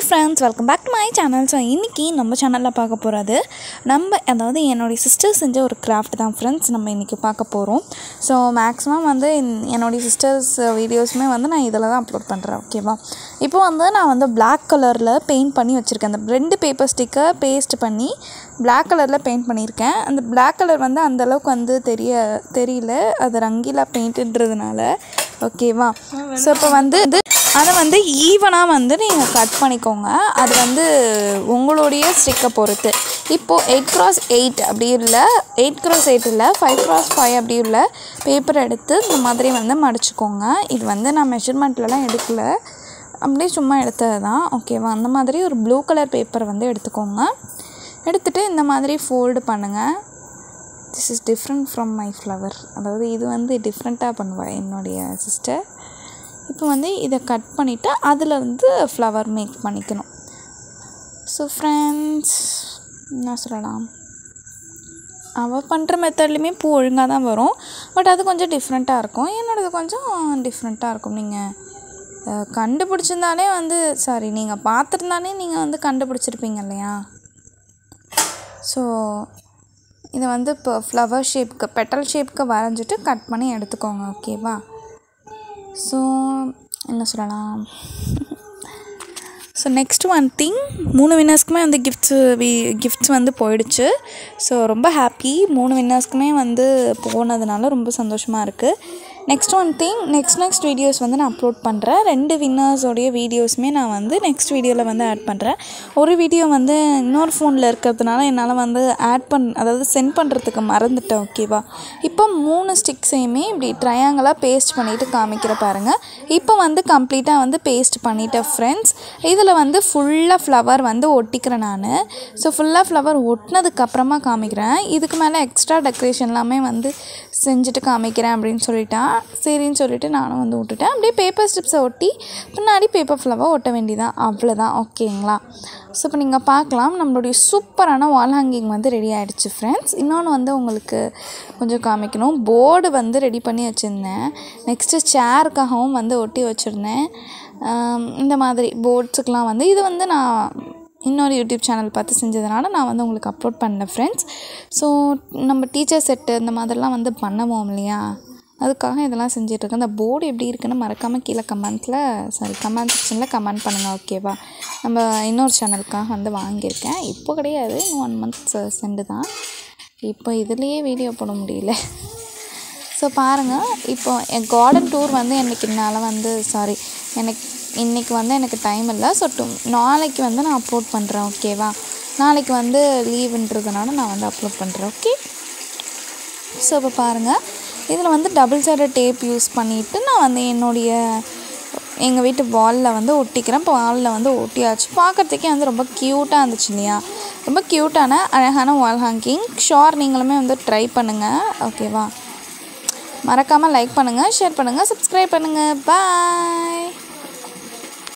friends welcome back to my channel so இன்றைக்கி நம்ம சேனலில் பார்க்க போகிறது நம்ம அதாவது என்னுடைய சிஸ்டர் செஞ்ச ஒரு கிராஃப்ட் தான் ஃப்ரெண்ட்ஸ் நம்ம இன்றைக்கி பார்க்க போகிறோம் ஸோ மேக்ஸிமம் வந்து இந்த- என்னுடைய சிஸ்டர்ஸ் வீடியோஸுமே வந்து நான் இதில் தான் அப்லோட் பண்ணுறேன் ஓகேவா இப்போ வந்து நான் வந்து Black கலரில் பெயிண்ட் பண்ணி வச்சுருக்கேன் அந்த ரெண்டு பேப்பர் ஸ்டிக்கை பேஸ்ட் பண்ணி Black கலரில் பெயிண்ட் பண்ணியிருக்கேன் அந்த Black கலர் வந்து அந்த அளவுக்கு வந்து தெரிய தெரியல அது ரங்கீலா பெயிண்ட்டுன்றதுனால ஓகேவா ஸோ இப்போ வந்து இது அதை வந்து ஈவனாக வந்து நீங்கள் கட் பண்ணிக்கோங்க அது வந்து உங்களுடைய ஸ்டிக்கை பொறுத்து இப்போது எயிட் க்ராஸ் எயிட் அப்படி இல்லை எயிட் க்ராஸ் எயிட் இல்லை ஃபைவ் க்ராஸ் ஃபைவ் அப்படி உள்ள பேப்பர் எடுத்து இந்த மாதிரி வந்து மடிச்சுக்கோங்க இது வந்து நான் மெஷர்மெண்ட்லலாம் எடுக்கல அப்படியே சும்மா எடுத்தது தான் ஓகேவா அந்த மாதிரி ஒரு ப்ளூ கலர் பேப்பர் வந்து எடுத்துக்கோங்க எடுத்துகிட்டு இந்த மாதிரி ஃபோல்டு பண்ணுங்கள் this is different from my flower அதாவது இது வந்து டிஃப்ரெண்ட்டாக பண்ணுவாள் என்னுடைய சிஸ்டர் இப்போ வந்து இதை கட் பண்ணிவிட்டு அதில் வந்து ஃப்ளவர் மேக் பண்ணிக்கணும் ஸோ ஃப்ரெண்ட்ஸ் என்ன சொல்லலாம் அவள் பண்ணுற மெத்தட்லேயுமே பூ ஒழுங்காக தான் வரும் பட் அது கொஞ்சம் டிஃப்ரெண்ட்டாக இருக்கும் என்னோடது கொஞ்சம் டிஃப்ரெண்ட்டாக இருக்கும் நீங்கள் கண்டுபிடிச்சிருந்தாலே வந்து சாரி நீங்கள் பார்த்துருந்தாலே நீங்கள் வந்து கண்டுபிடிச்சிருப்பீங்க இல்லையா ஸோ இதை வந்து இப்போ ஃப்ளவர் ஷேப்க்கு பெட்டல் ஷேப்க்கு வரைஞ்சிட்டு கட் பண்ணி எடுத்துக்கோங்க ஓகேவா ஸோ என்ன சொல்லலாம் ஸோ நெக்ஸ்ட் ஒன் திங் மூணு வின்னர்ஸ்க்குமே வந்து கிஃப்ட்ஸு வி கிஃப்ட்ஸ் வந்து போயிடுச்சு ஸோ ரொம்ப ஹாப்பி மூணு வின்னர்ஸ்க்குமே வந்து போனதுனால ரொம்ப சந்தோஷமாக இருக்குது next one thing next next videos வந்து நான் அப்லோட் பண்ணுறேன் ரெண்டு வின்னர்ஸோடைய வீடியோஸுமே நான் வந்து நெக்ஸ்ட் வீடியோவில் வந்து ஆட் பண்ணுறேன் ஒரு வீடியோ வந்து இன்னொரு ஃபோனில் இருக்கிறதுனால என்னால் வந்து ஆட் பண் அதாவது சென்ட் பண்ணுறதுக்கு மறந்துட்டேன் ஓகேவா இப்போ மூணு ஸ்டிக்ஸையுமே இப்படி ட்ரையாங்கலாக பேஸ்ட் பண்ணிவிட்டு காமிக்கிற பாருங்கள் இப்போ வந்து கம்ப்ளீட்டாக வந்து பேஸ்ட் பண்ணிட்டேன் ஃப்ரெண்ட்ஸ் இதில் வந்து ஃபுல்லாக ஃப்ளவர் வந்து ஒட்டிக்கிறேன் நான் ஸோ ஃபுல்லாக ஃப்ளவர் ஒட்டினதுக்கப்புறமா காமிக்கிறேன் இதுக்கு மேலே எக்ஸ்ட்ரா டெக்கரேஷன் எல்லாமே வந்து செஞ்சுட்டு காமிக்கிறேன் அப்படின்னு சொல்லிட்டான் சரின்னு சொல்லிட்டு நானும் வந்து விட்டுட்டேன் அப்படியே பேப்பர் ஸ்ட்ரிப்ஸை ஒட்டி பின்னாடி பேப்பர் ஃப்ளவர் ஒட்ட வேண்டியதான் அவ்வளோதான் ஓகேங்களா ஸோ இப்போ நீங்கள் பார்க்கலாம் நம்மளுடைய சூப்பரான வால் ஹேங்கிங் வந்து ரெடி ஆகிடுச்சு ஃப்ரெண்ட்ஸ் இன்னொன்று வந்து உங்களுக்கு கொஞ்சம் காமிக்கணும் போர்டு வந்து ரெடி பண்ணி வச்சுருந்தேன் நெக்ஸ்ட்டு சேருக்காகவும் வந்து ஒட்டி வச்சுருந்தேன் ஆம், இந்த மாதிரி போர்ட்ஸுக்கெலாம் வந்து இது வந்து நான் இன்னொரு யூடியூப் சேனல் பார்த்து செஞ்சதுனால நான் வந்து உங்களுக்கு அப்லோட் பண்ணேன் ஃப்ரெண்ட்ஸ் ஸோ நம்ம டீச்சர் செட்டு இந்த மாதிரிலாம் வந்து பண்ணுவோம் இல்லையா அதுக்காக இதெல்லாம் செஞ்சிட்ருக்கேன் அந்த போர்டு எப்படி இருக்குன்னு மறக்காமல் கீழே கமெண்ட்ஸில் சாரி கமெண்ட் செக்ஷனில் கமெண்ட் பண்ணுங்கள் ஓகேவா நம்ம இன்னொரு சேனலுக்காக வந்து வாங்கியிருக்கேன் இப்போ கிடையாது இன்னும் ஒன் மந்த் சென்று தான் இப்போ இதுலேயே வீடியோ போட முடியல ஸோ பாருங்கள் இப்போ என் கார்டன் டூர் வந்து எனக்கு என்னால் வந்து சாரி எனக்கு இன்றைக்கி வந்து எனக்கு டைம் இல்லை ஸோ டு நாளைக்கு வந்து நான் அப்லோட் பண்ணுறேன் ஓகேவா நாளைக்கு வந்து லீவுன்றதுனால நான் வந்து அப்லோட் பண்ணுறேன் ஓகே ஸோ இப்போ பாருங்கள் இதில் வந்து டபுள் சைடட் டேப் யூஸ் பண்ணிவிட்டு நான் வந்து என்னுடைய எங்கள் வீட்டு வாலில் வந்து ஒட்டிக்கிறேன் இப்போ வாலில் வந்து ஒட்டியாச்சு பார்க்குறதுக்கே வந்து ரொம்ப க்யூட்டாக இருந்துச்சு இல்லையா ரொம்ப க்யூட்டான அழகான வால் ஹேங்கிங் ஷோர் நீங்களுமே வந்து ட்ரை பண்ணுங்கள் ஓகேவா மறக்காமல் லைக் பண்ணுங்கள் ஷேர் பண்ணுங்கள் சப்ஸ்கிரைப் பண்ணுங்கள் பாய்